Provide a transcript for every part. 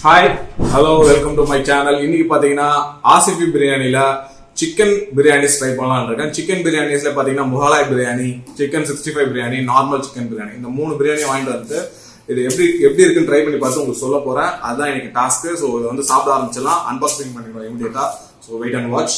Hi hello welcome to my channel இன்னைக்கு பாத்தீங்கன்னா ஆசிபி பிரியாணில சிக்கன் பிரியாணிஸ் ட்ரை பண்ணலாம்னு இருக்கேன் சிக்கன் பிரியாணிஸ்ல பாத்தீங்கன்னா Mughlai biryani chicken sixty five biryani normal chicken biryani இந்த மூணு பிரியாணி வாங்கிட்டு வந்து இது எப்படி எப்படி இருக்குன்னு ட்ரை பண்ணி பார்த்து உங்களுக்கு சொல்ல போறேன் அதுதான் எனக்கு டாஸ்க் ஸோ இதை வந்து சாப்பிட ஆரம்பிச்சிடலாம் அன்பாக்சிங் பண்ணிடுவோம் இமீடியட்டா so wait and watch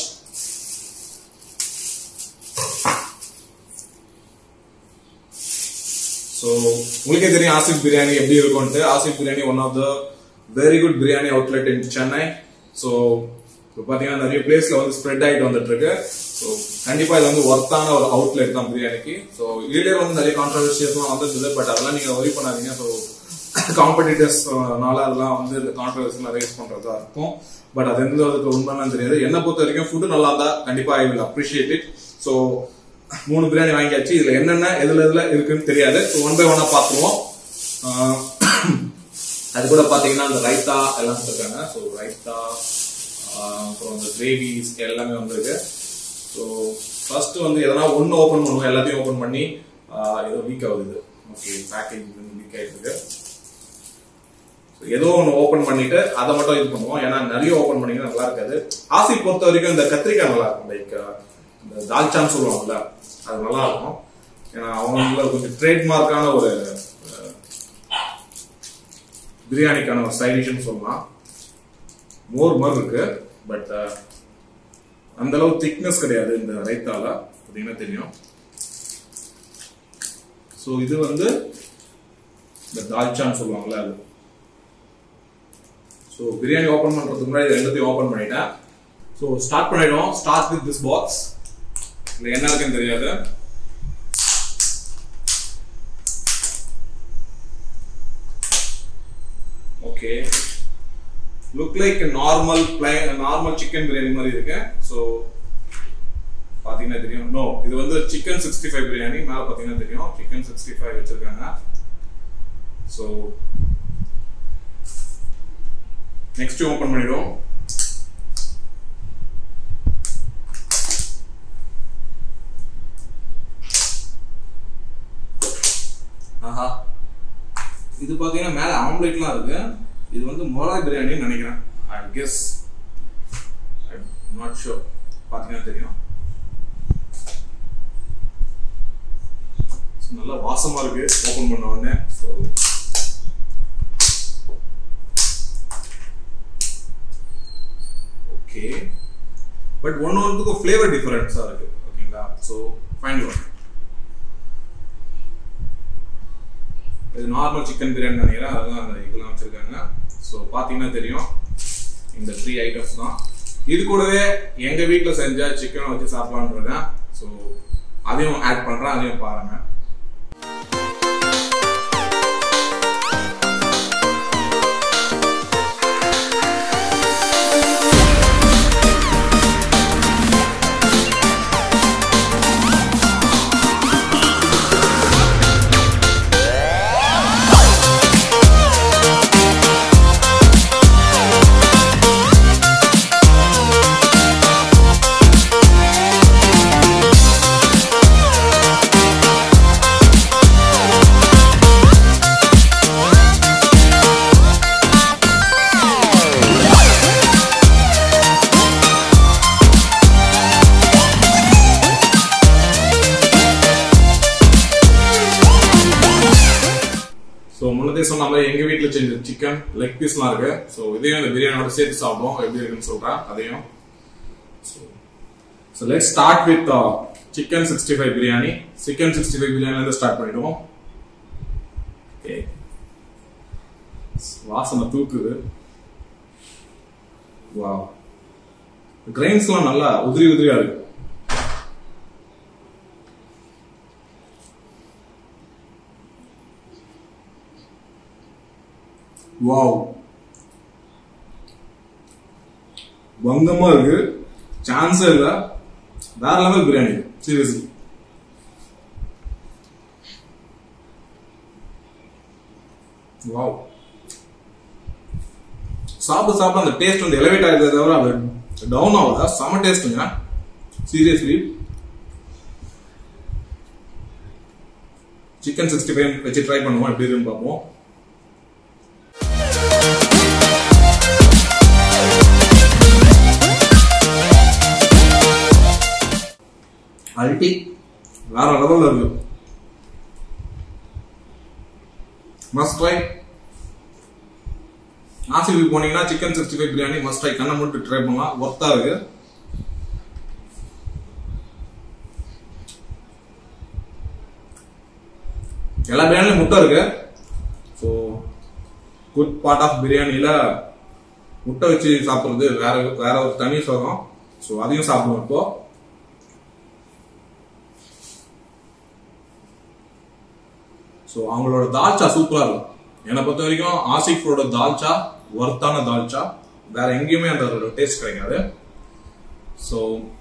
so உங்களுக்கே தெரியும் ஆசிப் பிரியாணி எப்படி இருக்கும்ட்டு Aasife biryani one of the very good biryani outlet in Chennai so இப்போ பார்த்தீங்கன்னா நிறைய பிளேஸ்ல வந்து ஸ்ப்ரெட் ஆகிட்டு வந்துட்டு இருக்கு ஸோ கண்டிப்பா இது வந்து ஒர்த்தான ஒரு அவுட்லெட் தான் பிரியாணிக்கு ஸோ இதுலேயே வந்து நிறைய கான்ட்ரவர்சியஸ்லாம் வந்துருந்தது பட் அதெல்லாம் நீங்க ஒரி பண்ணாதீங்க ஸோ காம்படிட்டர்ஸ்னால அதெல்லாம் வந்து இந்த கான்ட்ரவர்சிலாம் ரைஸ் பண்றதா இருக்கும் பட் அது எந்த விதத்துல உண்மைன்னு தெரியாது என்ன பொறுத்த வரைக்கும் ஃபுட்டு நல்லா இருந்தா கண்டிப்பா I will appreciate it so மூணு பிரியாணி வாங்கியாச்சு இதுல என்னென்ன எதுல எதுல இருக்குன்னு தெரியாது ஸோ ஒன் பை ஒன்னா பார்த்துருவோம் ஆஹ் அது கூட பாத்தீங்கன்னா இந்த ரைத்தா எல்லாம் இருக்காங்க ஸோ ரைத்தா ஆஹ் அப்புறம் இந்த கிரேவிஸ் எல்லாமே வந்திருக்கு ஸோ ஃபர்ஸ்ட் வந்து எதனா ஒன்று ஓப்பன் பண்ணுவோம் எல்லாத்தையும் ஓப்பன் பண்ணி ஆஹ் ஏதோ வீக் ஆகுது ஓகே பேக்கேஜ் வீக் ஆயிட்டு இருக்கு So, ஏதோ ஒன்று ஓப்பன் பண்ணிட்டு அதை மட்டும் இது பண்ணுவோம் ஏன்னா நிறைய ஓப்பன் பண்ணீங்கன்னா நல்லா இருக்காது ஆசி பொறுத்த வரைக்கும் இந்த கத்திரிக்காய் நல்லா இருக்கும் லைக் இந்த தால்ச்சான்னு சொல்லுவாங்கல்ல அது நல்லா இருக்கும் ஏன்னா அவங்கள கொஞ்சம் ட்ரேட்மார்க்கான ஒரு அஹ், பிரியாணிக்கான ஒரு ஸ்டைலிஷ்னு சொல்லலாம் மோர் மாதிரி இருக்கு பட் அந்த அளவு திக்னஸ் கிடையாது இந்த ரைத்தால பார்த்தீங்கன்னா தெரியும் ஸோ இது வந்து இந்த தால்ச்சான்னு சொல்லுவாங்கல்ல அது ஸோ பிரியாணி ஓப்பன் பண்றதுக்கு முன்னாடி இது ரெண்டுத்தையும் ஓப்பன் பண்ணிட்டேன் ஸோ ஸ்டார்ட் பண்ணிடுவோம் ஸ்டார்ட் வித் திஸ் பாக்ஸ் இதுல என்ன இருக்குன்னு தெரியாது okay look like normal normal chicken biryani மாதிரி இருக்கு ஸோ பாத்தீங்கன்னா தெரியும் நோ இது வந்து சிக்கன் சிக்ஸ்டி ஃபைவ் பிரியாணி மேல பாத்தீங்கன்னா தெரியும் சிக்கன் சிக்ஸ்டி ஃபைவ் வச்சிருக்காங்க ஸோ நெக்ஸ்ட் ஓபன் பண்ணிடுவோம் ஆஹா இது பாத்தீங்கன்னா மேல ஆம்லேட்லாம் இருக்கு இது வந்து மொலாய் பிரியாணின்னு நினைக்கிறேன் I guess I not sure பாத்தீங்கன்னா தெரியும் So, நல்லா வாசமா இருக்கு ஓபன் பண்ண உடனே ஸோ ஓகே பட் ஒன்று ஒன்றுக்கும் ஃப்ளேவர் டிஃபரன்ஸாக இருக்கு ஓகேங்களா ஸோ ஃபைன் ஒன் இது நார்மல் சிக்கன் பிரியாணி நினைக்கிறேன் அதெல்லாம் அந்த இதெல்லாம் வச்சிருக்காங்க ஸோ பார்த்தீங்கன்னா தெரியும் இந்த த்ரீ ஐட்டம்ஸ் தான் இது கூடவே எங்கள் வீட்டில் செஞ்ச சிக்கனை வச்சு சாப்பிடலான்னு இருக்கேன் ஸோ அதையும் ஆட் பண்ணுறேன் அதையும் பாருங்க ஸோ முன்னதே சொன்ன மாதிரி எங்க வீட்டில் செஞ்ச சிக்கன் லெக் பீஸ்லாம் இருக்கு ஸோ இதையும் இந்த பிரியாணியோட சேர்த்து சாப்பிடுவோம் எப்படி இருக்குன்னு சொல்றேன் அதையும் so let start with chicken sixty five biryani chicken sixty five பிரியாணிலேருந்து ஸ்டார்ட் பண்ணிடுவோம் ஓகே வாசனை தூக்குது வா கிரைன்ஸ்லாம் நல்லா உதிரி உதிரியா இருக்கு வாவ் பங்கமா இருக்கு சான்ஸே இல்ல வேற லெவல் பிரியாணி சீரியஸ்லி வாவ் சாப்பிட சாப்பிட அந்த டேஸ்ட் வந்து எலவேட் ஆகுதே தவிர அது டவுன் ஆகுதா செம டேஸ்ட்டுங்க சீரியஸ்லி சிக்கன் சிக்ஸ்டி ஃபைவ் வச்சு ட்ரை பண்ணுவோம் எப்படி இருக்குன்னு பார்ப்போம் அல்டி வேற லெவல்ல இருக்கு மஸ்ட் ட்ரை நாசிக்கு போனீங்கன்னா chicken sixty five biryani must try கண்ணை மட்டும் ட்ரை பண்ணலாம் ஒர்த்தா இருக்கு எல்லா பிரியாணிலும் முட்டை இருக்கு ஸோ குட் பார்ட் ஆஃப் பிரியாணியில முட்டை வச்சு சாப்பிடுறது வேற வேற ஒரு தனி சுகம் ஸோ அதையும் சாப்பிடுவோம் இப்போ ஸோ அவங்களோட தால்ச்சா சூப்பரா இருக்கும் என்னை பொறுத்த வரைக்கும் ஆசிக் ஃபுட்டோட தால்ச்சா ஒர்த்தான தால்ச்சா வேற எங்கேயுமே அந்த டேஸ்ட் கிடைக்காது ஸோ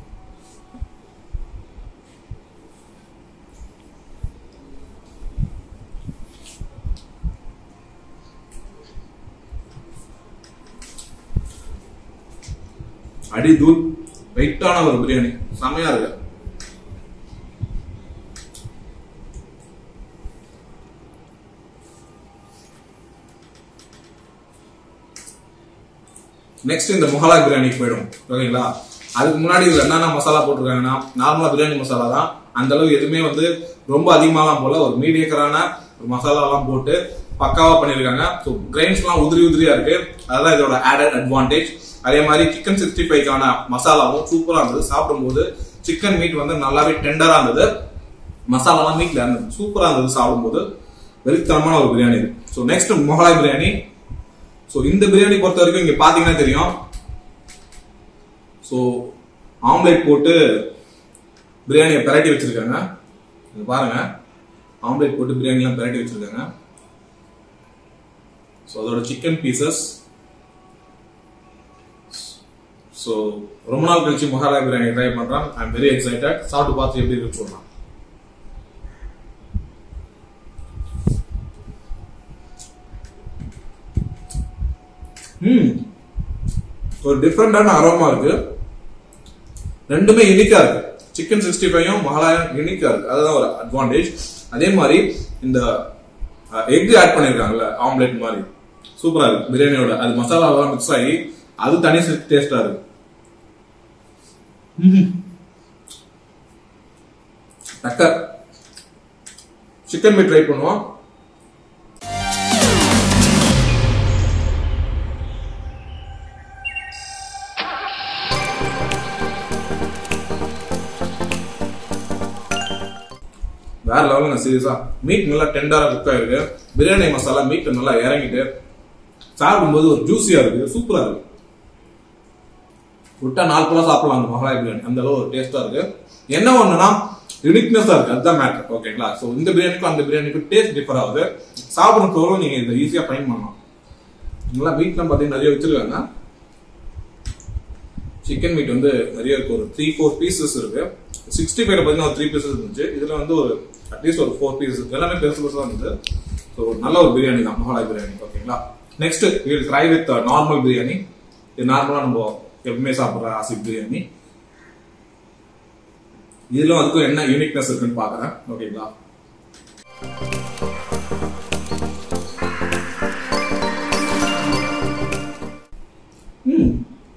அடி தூள் வெயிட்டான ஒரு பிரியாணி செமையா இருக்கு நெக்ஸ்ட் இந்த முகலாய் பிரியாணிக்கு போயிடும் ஓகேங்களா அதுக்கு முன்னாடி இதுல என்னென்ன மசாலா போட்டிருக்காங்கன்னா நார்மலா பிரியாணி மசாலா தான் அந்த அளவு எதுவுமே வந்து ரொம்ப அதிகமாலாம் போல ஒரு மீடியக்கரான ஒரு மசாலாலாம் போட்டு பக்காவா பண்ணிருக்காங்க ஸோ கிரைன்ஸ்லாம் உதிரி உதிரியா இருக்கு அதுதான் இதோட ஆடட் அட்வான்டேஜ் அதே மாதிரி சிக்கன் சிக்ஸ்டி ஃபைவ்க்கான மசாலாவும் சூப்பரா இருந்தது சாப்பிடும்போது சிக்கன் மீட் வந்து நல்லாவே டெண்டரா இருந்தது மசாலாலாம் மீட்ல இருந்தது சூப்பரா இருந்தது சாப்பிடும்போது வெறித்தனமான ஒரு பிரியாணி இது so next Mughlai biryani so இந்த பிரியாணி பொறுத்த வரைக்கும் இங்க பாத்தீங்கன்னா தெரியும் ஸோ ஆம்லேட் போட்டு பிரியாணியை பிரட்டி வச்சிருக்காங்க இங்க பாருங்க ஆம்லேட் போட்டு பிரியாணிலாம் பிரட்டி வச்சிருக்காங்க ஸோ அதோட சிக்கன் பீசஸ் ஸோ ரொம்ப நாள் கழிச்சு மகாராஜ் பிரியாணி ட்ரை பண்றேன் ஐ எம் வெரி எக்ஸைட்டட் சாப்பிட்டு பார்த்து எப்படி இருக்கு சொல்லலாம் ம் ஒரு டிஃப்ரெண்டான அரோமா இருக்கு ரெண்டுமே யூனிக்கா இருக்கு சிக்கன் சிக்ஸ்டி ஃபைவும் மகாலயம் யூனிக்கா இருக்கு அதுதான் ஒரு அட்வான்டேஜ் அதே மாதிரி இந்த எக் ஆட் பண்ணிருக்காங்கல்ல ஆம்லெட் மாதிரி சூப்பரா இருக்கு பிரியாணியோட அது மசாலாவெல்லாம் மிக்ஸ் ஆகி அது தனி டேஸ்டா இருக்கு டக்கர் சிக்கன் மீட் ட்ரை பண்ணுவோம் வேற லெவலுங்க சீரியஸா மீட் நல்லா டெண்டரா குக் ஆயிருக்கு பிரியாணி மசாலா மீட் நல்லா இறங்கிட்டு சாப்பிடும்போது ஒரு ஜூசியா இருக்கு சூப்பரா இருக்கு விட்டா நாலு பழம் சாப்பிடலாம் அந்த மகாலாய் பிரியாணி அந்த அளவு ஒரு டேஸ்டா இருக்கு என்ன ஒண்ணுனா யூனிக்னஸா இருக்கு அதுதான் மேட்டர் ஓகேங்களா சோ இந்த பிரியாணிக்கும் அந்த பிரியாணிக்கும் டேஸ்ட் டிஃபர் ஆகுது சாப்பிடும் தோறும் நீங்க இதை ஈஸியா ஃபைன் பண்ணலாம் நல்லா மீட்லாம் பாத்தீங்கன்னா நிறைய வச்சிருக்காங்க சிக்கன் மீட் வந்து நிறைய இருக்கு ஒரு த்ரீ ஃபோர் பீசஸ் இருக்கு சிக்ஸ்டி ஃபைவ்ல பார்த்தீங்கன்னா ஒரு த்ரீ பீசஸ் இருந்துச்சு இதுல வந்து ஒரு அட்லீஸ்ட் ஒரு ஃபோர் பீசஸ் எல்லாமே பெருசு பெருசா இருந்தது ஸோ நல்ல ஒரு பிரியாணி தான் மொஹலாய் பிரியாணி ஓகேங்களா next will try with normal biryani இது நார்மலா நம்ம எப்பவுமே சாப்பிடுற ஆசிப் பிரியாணி இதுல அதுக்கும் என்ன யூனிக்னஸ் இருக்குன்னு பாக்குறேன் ஓகேங்களா ம்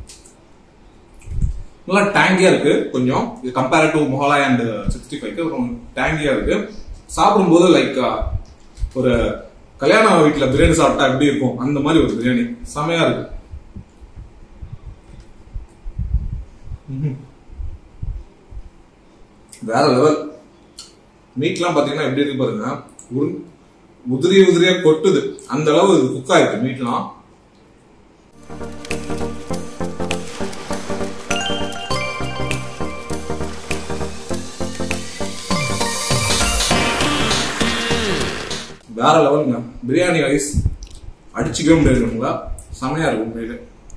நல்லா டேங்கியா இருக்கு கொஞ்சம் இது compare to Mughlai and sixty ஃபைவ்க்கு கொஞ்சம் டேங்கியா இருக்கு சாப்பிடும்போது லைக் ஒரு கல்யாண வீட்டுல பிரியாணி சாப்பிட்டா எப்படி இருக்கும் அந்த மாதிரி ஒரு பிரியாணி செமையா இருக்கு ம்ஹும். வேற லெவல் மீட்லாம் பாத்தீங்கன்னா எப்படி இருக்கு பாருங்க உரு- உதிரி உதிரியா கொட்டுது அந்த அளவு குக் ஆயிருக்கு மீட்லாம் வேற லெவலுங்க பிரியாணி ரைஸ் அடிச்சுக்கவே முடியாது நம்மளா செமையா இருக்கும் உண்மையிலே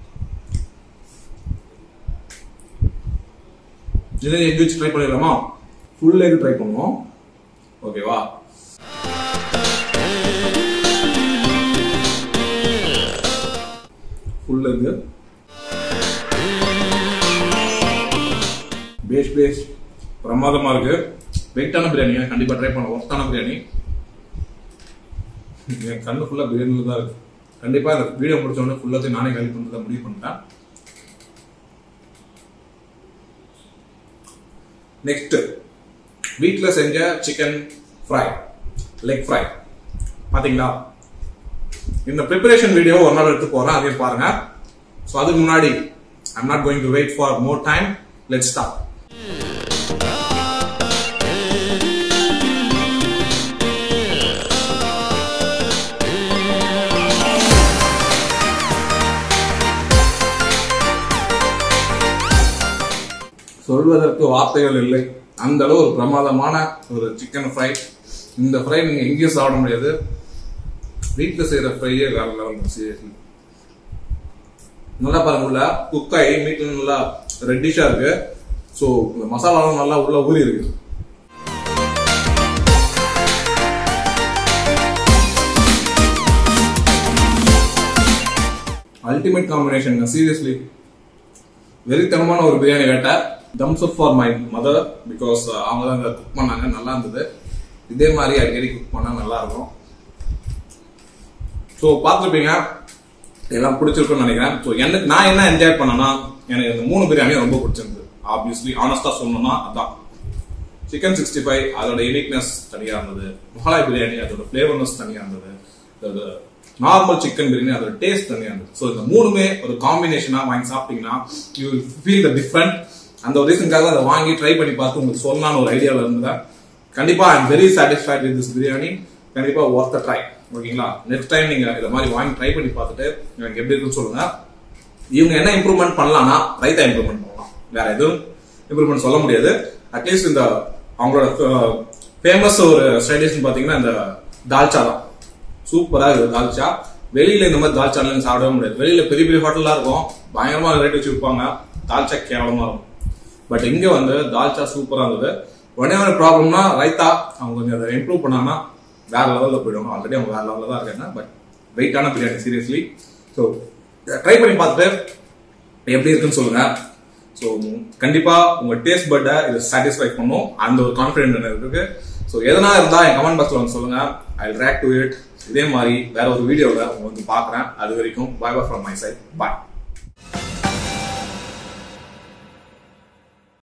இதை எக் வச்சு ட்ரை பண்ணிடலாமா ஃபுல் எக் ட்ரை பண்ணுவோம் ஓகேவா ஃபுல் எக் பேஸ் பேஸ் பிரமாதமா இருக்கு வெயிட்டான பிரியாணி கண்டிப்பா ட்ரை பண்ண ஒர்த்தான பிரியாணி என் கண்ணு ஃபுல்லா பிரியாணில தான் இருக்கு கண்டிப்பா இந்த வீடியோ முடிச்ச உடனே ஃபுல்லாத்தையும் நானே காலி பண்றதா முடிவு பண்ணிட்டேன் நெக்ஸ்ட் வீட்ல செஞ்ச சிக்கன் ஃப்ரை லெக் ஃப்ரை பாத்தீங்களா இந்த ப்ரிப்பரேஷன் வீடியோ ஒரு நாள் எடுத்து போறேன் அதையும் பாருங்க ஸோ அதுக்கு முன்னாடி I'm not going to wait for more time let start சொல்வதற்கு வார்த்தைகள் இல்லை அந்த அளவு ஒரு பிரமாதமான ஒரு சிக்கன் ஃப்ரை இந்த ஃப்ரை நீங்க எங்கேயும் சாப்பிட முடியாது வீட்டில் செய்யற ஃப்ரையே வேற லெவல் சீரியஸ்லி நல்லா பாருங்க உள்ள குக் ஆகி மீட் நல்லா ரெட்டிஷா இருக்கு ஸோ இந்த மசாலாலாம் நல்லா உள்ள ஊறி இருக்கு அல்டிமேட் காம்பினேஷன் சீரியஸ்லி வெறித்தனமான ஒரு பிரியாணி கேட்டேன் thumbs up for my mother because அவங்க தான் குக் பண்ணாங்க நல்லா இருந்தது இதே மாதிரி அடிக்கடி குக் பண்ணா நல்லா இருக்கும் ஸோ பார்த்துருப்பீங்க எல்லாம் பிடிச்சிருக்கும்னு நினைக்கிறேன் ஸோ எனக்கு நான் என்ன என்ஜாய் பண்ணேன்னா எனக்கு இந்த மூணு பிரியாணி ரொம்ப பிடிச்சிருந்தது ஆப்வியஸ்லி ஆனஸ்டா சொல்லணும்னா அதான் சிக்கன் சிக்ஸ்டி ஃபைவ் அதோட யூனிக்னஸ் தனியா இருந்தது முகலாய் பிரியாணி அதோட ஃபிளேவர்னஸ் தனியா இருந்தது அதோட நார்மல் சிக்கன் பிரியாணி அதோட டேஸ்ட் தனியா இருந்தது ஸோ இந்த மூணுமே ஒரு காம்பினேஷனா வாங்கி சாப்பிட்டீங்கன்னா யூ ஃபீல் த டிஃப்ரெண்ட் அந்த ஒரு ரீசனுக்காக அதை வாங்கி ட்ரை பண்ணி பார்த்து உங்களுக்கு சொல்லலாம்னு ஒரு ஐடியாவில் இருந்தேன் கண்டிப்பா I am very satisfied with this biryani கண்டிப்பா ஒர்த் ட்ரை ஓகேங்களா நெக்ஸ்ட் டைம் நீங்க இதை மாதிரி வாங்கி ட்ரை பண்ணி பார்த்துட்டு எனக்கு எப்படி இருக்குன்னு சொல்லுங்க இவங்க என்ன இம்ப்ரூவ்மெண்ட் பண்ணலாம்னா ரைத்தா இம்ப்ரூவ்மெண்ட் பண்ணலாம் வேற எதுவும் இம்ப்ரூவ்மெண்ட் சொல்ல முடியாது அட்லீஸ்ட் இந்த அவங்களோட ஃபேமஸ் ஒரு ஸ்டைலிஷ் பாத்தீங்கன்னா இந்த தால்ச்சா தான் சூப்பரா இருக்கு தால்ச்சா வெளியில இந்த மாதிரி தால்ச்சா எல்லாம் சாப்பிடவே முடியாது வெளியில பெரிய பெரிய ஹோட்டல்லாம் இருக்கும் பயங்கரமா ரேட் வச்சு விற்பாங்க தால்ச்சா கேவலமா இருக்கும் பட் இங்க வந்து தால்ச்சா சூப்பரா இருந்தது உடனே ஒரு ப்ராப்ளம்னா ரைத்தா அவங்க கொஞ்சம் அதை இம்ப்ரூவ் பண்ணாங்கன்னா வேற லெவல்ல போயிடுவாங்க ஆல்ரெடி அவங்க வேற லெவல்ல தான் இருக்காங்க பட் வெயிட்டான பிரியாணி சீரியஸ்லி ஸோ ட்ரை பண்ணி பார்த்துட்டு எப்படி இருக்குன்னு சொல்லுங்க ஸோ கண்டிப்பா உங்க டேஸ்ட் பட்டை இது சாட்டிஸ்ஃபை பண்ணும் அந்த ஒரு கான்ஃபிடென்ட் எனக்கு இருக்கு ஸோ எதனா இருந்தா என் கமெண்ட் பாக்ஸ்ல வந்து சொல்லுங்க ஐ ரேக் டு இட் இதே மாதிரி வேற ஒரு வீடியோவில் உங்க வந்து பாக்குறேன் அது வரைக்கும் bye bye from my side bye